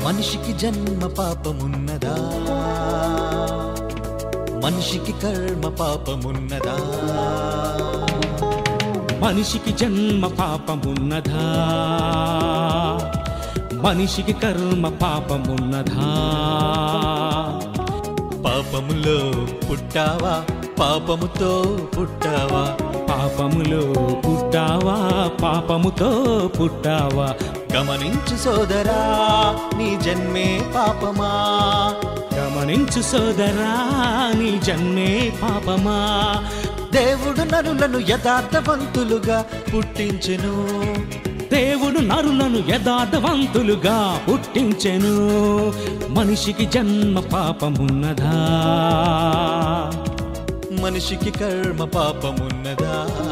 మనిషికి జన్మ పాపమున్నదా మనిషికి కర్మ పాపమున్నదా మనిషికి జన్మ పాపమున్నదా మనిషికి కర్మ పాపమున్నదా పాపములో పుట్టావా పాపముతో పుట్టావా పాపములో పుట్టావా పాపముతో పుట్టావా గమనించు సోదరా నీ జన్మే పాపమా గమనించు సోదరా నీ జన్మే పాపమా దేవుడు నరులను యథార్థవంతులుగా పుట్టించెను దేవుడు నరులను యథార్థవంతులుగా పుట్టించెను మనిషికి జన్మ పాపమున్నదా మనిషికి కర్మ పాపమున్నదా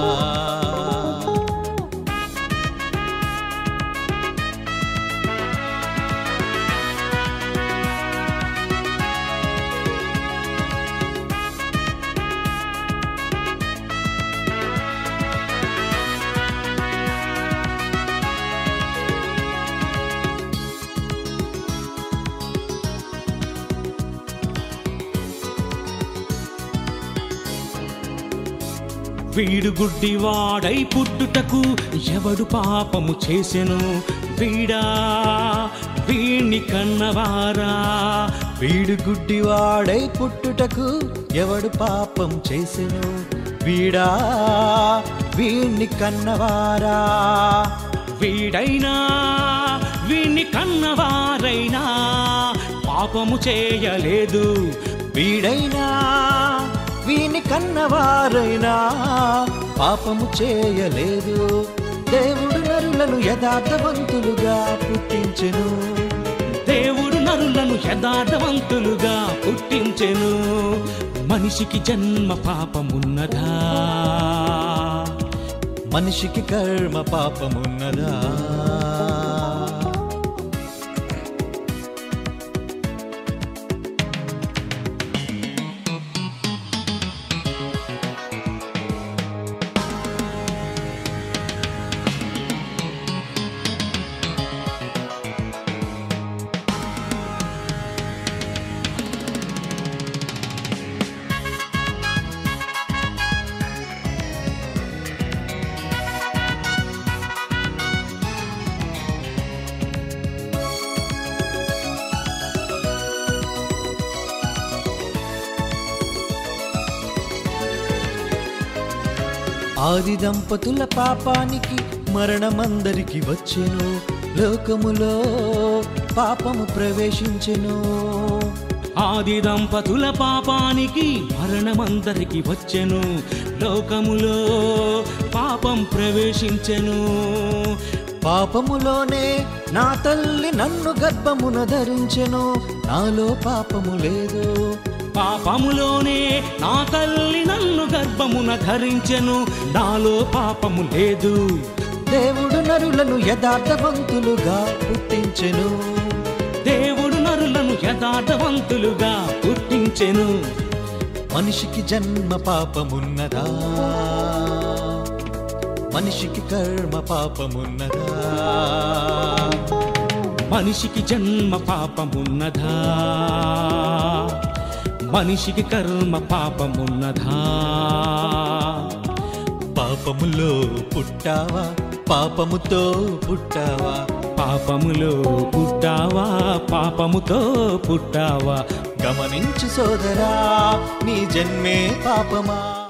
వీడు గుడ్డివాడై పుట్టుటకు ఎవడు పాపము చేసెను వీడా వీణ్ణి కన్నవారా వీడు గుడ్డివాడై పుట్టుటకు ఎవడు పాపం చేసెను వీడా వీణ్ణి కన్నవారా వీడైనా వీణ్ణి కన్నవారైనా పాపము చేయలేదు వీడైనా వీని కన్నవారైనా పాపము చేయలేదు దేవుడు నరులను యథార్థవంతులుగా పుట్టించెను దేవుడు నరులను యథార్థవంతులుగా పుట్టించెను మనిషికి జన్మ పాపమున్నదా మనిషికి కర్మ పాపమున్నదా ఆది దంపతుల పాపానికి మరణమందరికి వచ్చెను లోకములో పాపము ప్రవేశించెను ఆది దంపతుల పాపానికి మరణమందరికి వచ్చెను లోకములో పాపం ప్రవేశించెను పాపములోనే నా తల్లి నన్ను గర్భమున ధరించెను నాలో పాపము లేదు పాపములోనే నా తల్లి నన్ను గర్భమున ధరించెను నాలో పాపము లేదు దేవుడు నరులను యథార్థవంతులుగా పుట్టించెను దేవుడు నరులను యథార్థవంతులుగా పుట్టించెను మనిషికి జన్మ పాపమున్నదా మనిషికి కర్మ పాపమున్నదా మనిషికి జన్మ పాపమున్నదా మనిషికి కర్మ పాపమున్నదా పాపములో పుట్టావా పాపముతో పుట్టావా పాపములో పుట్టావా పాపముతో పుట్టావా గమనించు సోదరా నీ జన్మే పాపమా